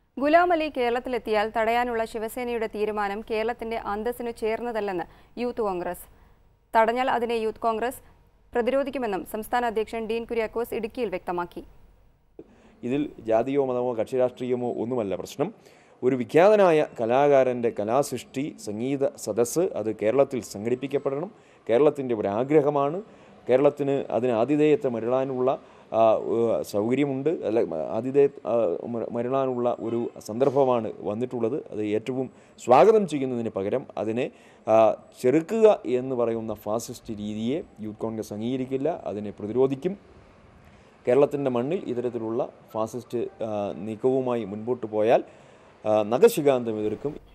ഗുലാം അലി കേരളത്തിലെത്തിയാൽ തടയാനുള്ള ശിവസേനയുടെ തീരുമാനം കേരളത്തിന്റെ അന്തസ്സിനു ചേർന്നതല്ലെന്ന് യൂത്ത് കോൺഗ്രസ് തടഞ്ഞാൽ അതിനെ യൂത്ത് കോൺഗ്രസ് പ്രതിരോധിക്കുമെന്നും സംസ്ഥാന അധ്യക്ഷൻ ഡീൻ കുര്യാക്കോസ് ഇടുക്കിയിൽ വ്യക്തമാക്കി ഇതിൽ ജാതിയോ മതമോ കക്ഷി രാഷ്ട്രീയമോ ഒന്നുമല്ല പ്രശ്നം ഒരു വിഖ്യാതനായ കലാകാരൻ്റെ കലാസൃഷ്ടി സംഗീത സദസ്സ് അത് കേരളത്തിൽ സംഘടിപ്പിക്കപ്പെടണം കേരളത്തിൻ്റെ ഒരു ആഗ്രഹമാണ് കേരളത്തിന് അതിന് ആതിഥേയത്വം മരുളാനുള്ള ആ, ഏഹ്, സൗകര്യമുണ്ട് അല്ല ആതിഥേയ ആ, മ- മരുളാനുള്ള ഒരു സന്ദർഭമാണ് വന്നിട്ടുള്ളത് അത് ഏറ്റവും സ്വാഗതം ചെയ്യുന്നതിന് പകരം അതിനെ ആ, ചെറുക്കുക എന്ന് പറയുന്ന ഫാസിസ്റ്റ് രീതിയെ യൂത്ത് കോൺഗ്രസ് അംഗീകരിക്കില്ല അതിനെ പ്രതിരോധിക്കും കേരളത്തിൻ്റെ മണ്ണിൽ ഇത്തരത്തിലുള്ള ഫാസിസ്റ്റ് ആ, നീക്കവുമായി മുൻപോട്ട് പോയാൽ ആ, നഖശികാന്തം എതിർക്കും